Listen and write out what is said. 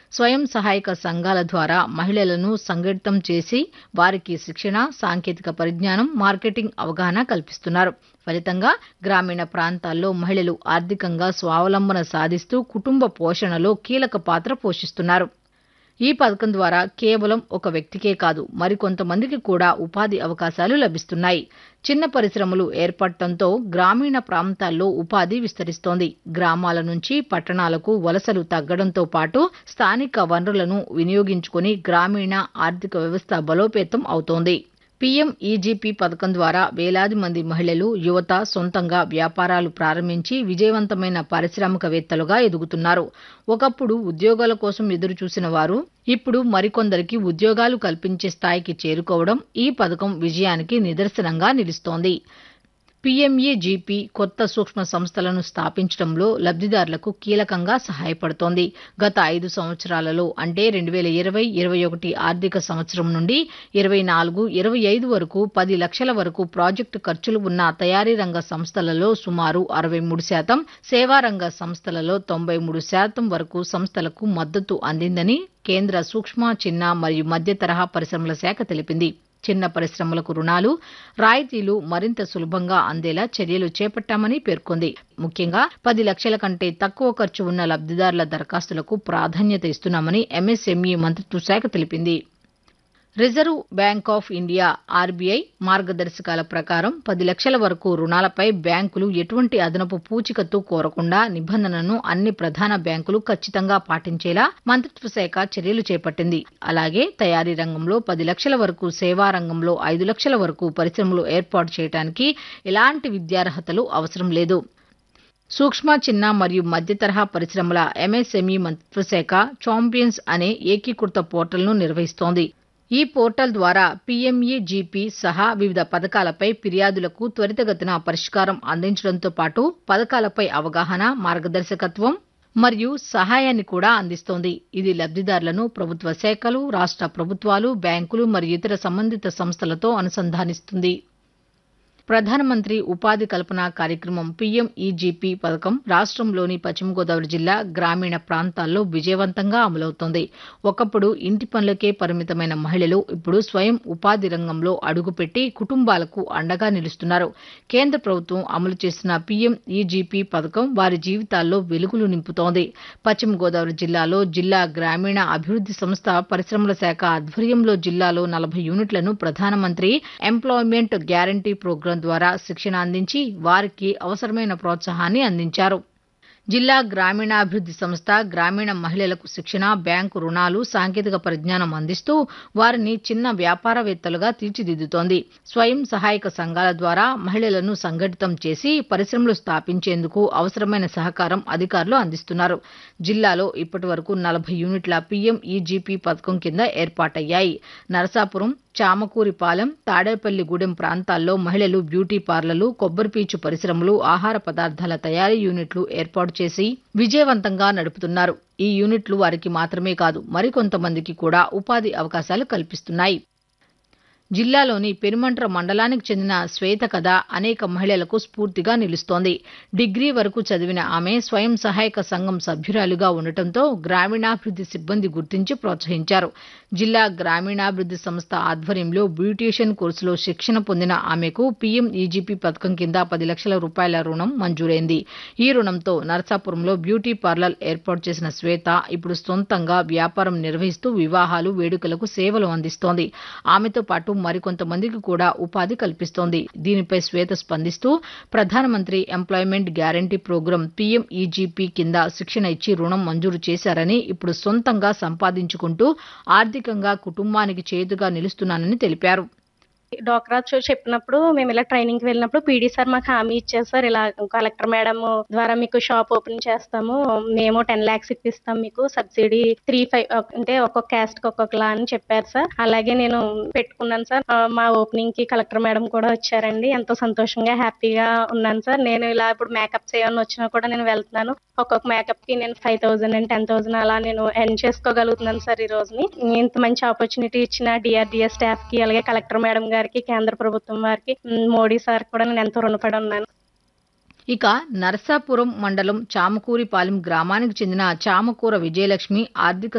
స్వయం సహాయక సంఘాల ద్వారా మహిళలను సంఘటితం చేసి వారికి శిక్షణ సాంకేతిక పరిజ్ఞానం మార్కెటింగ్ అవగాహన కల్పిస్తున్నారు ఫలితంగా గ్రామీణ ప్రాంతాల్లో మహిళలు ఆర్థికంగా స్వావలంబన సాధిస్తూ కుటుంబ పోషణలో కీలక పాత్ర పోషిస్తున్నారు ఈ పథకం ద్వారా కేవలం ఒక వ్యక్తికే కాదు మరికొంతమందికి కూడా ఉపాధి అవకాశాలు లభిస్తున్నాయి చిన్న పరిశ్రమలు ఏర్పడటంతో గ్రామీణ ప్రాంతాల్లో ఉపాధి విస్తరిస్తోంది గ్రామాల నుంచి పట్టణాలకు వలసలు తగ్గడంతో పాటు స్థానిక వనరులను వినియోగించుకుని గ్రామీణ ఆర్థిక వ్యవస్థ బలోపేతం అవుతోంది పీఎం ఈజీపీ పథకం ద్వారా వేలాది మంది మహిళలు యువత సొంతంగా వ్యాపారాలు ప్రారంభించి విజయవంతమైన పారిశ్రామికవేత్తలుగా ఎదుగుతున్నారు ఒకప్పుడు ఉద్యోగాల కోసం ఎదురు చూసిన వారు ఇప్పుడు మరికొందరికి ఉద్యోగాలు కల్పించే స్థాయికి చేరుకోవడం ఈ పథకం విజయానికి నిదర్శనంగా నిలుస్తోంది పీఎంఏజీపీ కొత్త సూక్ష్మ సంస్థలను స్థాపించడంలో లబ్ధిదారులకు కీలకంగా సహాయపడుతోంది గత ఐదు సంవత్సరాలలో అంటే రెండు వేల ఇరవై ఇరవై ఒకటి ఆర్థిక సంవత్సరం నుండి ఇరవై నాలుగు ఇరవై ఐదు వరకు పది లక్షల వరకు ప్రాజెక్టు ఖర్చులు ఉన్న తయారీ రంగ సంస్థలలో సుమారు అరవై మూడు శాతం సేవారంగ సంస్థలలో తొంభై మూడు శాతం వరకు సంస్థలకు మద్దతు అందిందని కేంద్ర సూక్ష్మ చిన్న మరియు మధ్య తరహా పరిశ్రమల శాఖ తెలిపింది చిన్న పరిశ్రమలకు రుణాలు రాయితీలు మరింత సులభంగా అందేలా చర్యలు చేపట్టామని పేర్కొంది ముఖ్యంగా పది లక్షల కంటే తక్కువ ఖర్చు ఉన్న లబ్ధిదారుల దరఖాస్తులకు ప్రాధాన్యత ఇస్తున్నామని ఎంఎస్ఎంఈ మంత్రిత్వ శాఖ తెలిపింది reserve bank of India RBI మార్గదర్శకాల ప్రకారం పది లక్షల వరకు రుణాలపై బ్యాంకులు ఎటువంటి అదనపు పూచికత్తు కోరకుండా నిబంధనను అన్ని ప్రధాన బ్యాంకులు ఖచ్చితంగా పాటించేలా మంత్రిత్వ శాఖ చర్యలు చేపట్టింది అలాగే తయారీ రంగంలో పది లక్షల వరకు సేవా రంగంలో ఐదు లక్షల వరకు పరిశ్రమలు ఏర్పాటు చేయడానికి ఎలాంటి విద్యార్హతలు అవసరం లేదు సూక్ష్మ చిన్న మరియు మధ్య తరహా పరిశ్రమల ఎంఎస్ఎంఈ మంత్రిత్వ శాఖ చాంపియన్స్ అనే ఏకీకృత పోర్టల్ను నిర్వహిస్తోంది ఈ పోర్టల్ ద్వారా పీఎంఈజీపీ సహా వివిధ పథకాలపై ఫిర్యాదులకు త్వరితగతిన పరిష్కారం అందించడంతో పాటు పథకాలపై అవగాహన మార్గదర్శకత్వం మరియు సహాయాన్ని కూడా అందిస్తోంది ఇది లబ్ధిదారులను ప్రభుత్వ శాఖలు రాష్ట్ర ప్రభుత్వాలు బ్యాంకులు మరియు ఇతర సంబంధిత సంస్థలతో అనుసంధానిస్తుంది ప్రధానమంత్రి ఉపాధి కల్పన కార్యక్రమం పీఎంఈజీపీ పథకం రాష్ట్రంలోని పశ్చిమ గోదావరి జిల్లా గ్రామీణ ప్రాంతాల్లో విజయవంతంగా అమలవుతోంది ఒకప్పుడు ఇంటి పనులకే పరిమితమైన మహిళలు ఇప్పుడు స్వయం ఉపాధి రంగంలో అడుగుపెట్టి కుటుంబాలకు అండగా నిలుస్తున్నారు కేంద్ర ప్రభుత్వం అమలు చేసిన పీఎంఈజీపీ పథకం వారి జీవితాల్లో వెలుగులు నింపుతోంది పశ్చిమ గోదావరి జిల్లాలో జిల్లా గ్రామీణ అభివృద్ధి సంస్థ పరిశ్రమల శాఖ ఆధ్వర్యంలో జిల్లాలో నలభై యూనిట్లను ప్రధానమంత్రి ఎంప్లాయ్మెంట్ గ్యారంటీ ప్రోగ్రాం ద్వారా శిక్షణ అందించి వారికి అవసరమైన ప్రోత్సాహాన్ని అందించారు జిల్లా గ్రామీణాభివృద్ధి సంస్థ గ్రామీణ మహిళలకు శిక్షణ బ్యాంకు రుణాలు సాంకేతిక పరిజ్ఞానం అందిస్తూ వారిని చిన్న వ్యాపారవేత్తలుగా తీర్చిదిద్దుతోంది స్వయం సహాయక సంఘాల ద్వారా మహిళలను సంఘటితం చేసి పరిశ్రమలు స్థాపించేందుకు అవసరమైన సహకారం అధికారులు అందిస్తున్నారు జిల్లాలో ఇప్పటి వరకు నలభై యూనిట్ల పీఎంఈజీపీ పథకం కింద ఏర్పాటయ్యాయి నరసాపురం చామకూరిపాలెం తాడేపల్లిగూడెం ప్రాంతాల్లో మహిళలు బ్యూటీ పార్లర్లు కొబ్బరిపీచు పరిశ్రమలు ఆహార పదార్థాల తయారీ యూనిట్లు ఏర్పాటు చేసి విజయవంతంగా నడుపుతున్నారు ఈ యూనిట్లు వారికి మాత్రమే కాదు మరికొంతమందికి కూడా ఉపాధి అవకాశాలు కల్పిస్తున్నాయి జిల్లాలోని పెనుమంట్ర మండలానికి చెందిన శ్వేత కథ అనేక మహిళలకు స్ఫూర్తిగా నిలుస్తోంది డిగ్రీ వరకు చదివిన ఆమె స్వయం సహాయక సంఘం సభ్యురాలుగా ఉండటంతో గ్రామీణాభివృద్ధి సిబ్బంది గుర్తించి ప్రోత్సహించారు జిల్లా గ్రామీణాభివృద్ధి సంస్థ ఆధ్వర్యంలో బ్యూటీషియన్ కోర్సులో శిక్షణ పొందిన ఆమెకు పీఎం ఈజీపీ పథకం కింద పది లక్షల రూపాయల రుణం మంజూరైంది ఈ రుణంతో నర్సాపురంలో బ్యూటీ పార్లర్ ఏర్పాటు చేసిన శ్వేత ఇప్పుడు సొంతంగా వ్యాపారం నిర్వహిస్తూ వివాహాలు వేడుకలకు సేవలు అందిస్తోంది ఆమెతో పాటు మరికొంతమందికి కూడా ఉపాధి కల్పిస్తోంది దీనిపై శ్వేత స్పందిస్తూ ప్రధానమంత్రి ఎంప్లాయ్మెంట్ గ్యారంటీ ప్రోగ్రాం పీఎంఈజీపీ కింద శిక్షణ ఇచ్చి రుణం మంజూరు చేశారని ఇప్పుడు సొంతంగా సంపాదించుకుంటూ ఆర్థికంగా కుటుంబానికి చేతుగా నిలుస్తున్నానని తెలిపారు డోక్రా చో చెప్పినప్పుడు మేము ఇలా ట్రైనింగ్కి వెళ్ళినప్పుడు పీడీ సార్ మాకు హామీ ఇచ్చారు సార్ ఇలా కలెక్టర్ మేడం ద్వారా మీకు షాప్ ఓపెన్ చేస్తాము మేము టెన్ ల్యాక్స్ ఇప్పిస్తాం మీకు సబ్సిడీ త్రీ ఫైవ్ అంటే ఒక్కొక్క క్యాస్ట్ ఒక్కొక్కలా అని చెప్పారు సార్ అలాగే నేను పెట్టుకున్నాను సార్ ఆ, మా ఓపెనింగ్ కి కలెక్టర్ మేడం కూడా వచ్చారండి ఎంతో సంతోషంగా హ్యాపీగా ఉన్నాను సార్ నేను ఇలా ఇప్పుడు మేకప్స్ ఏమైనా వచ్చినా కూడా నేను వెళ్తున్నాను ఒక్కొక్క మేకప్ కి నేను five thousand and ten thousand అలా నేను ఎర్న్ చేసుకోగలుగుతున్నాను సార్ ఈ రోజుని ఇంత మంచి ఆపర్చునిటీ ఇచ్చిన డిఆర్డిఎస్ స్టాఫ్ కి అలాగే కలెక్టర్ మేడం గారికి కేంద్ర ప్రభుత్వం వారికి ఉమ్, మోడీ సార్ కూడా నేను ఎంతో రుణపడి ఉన్నాను ఇక నర్సాపురం మండలం చామకూరిపాలెం గ్రామానికి చెందిన చామకూర విజయలక్ష్మి ఆర్థిక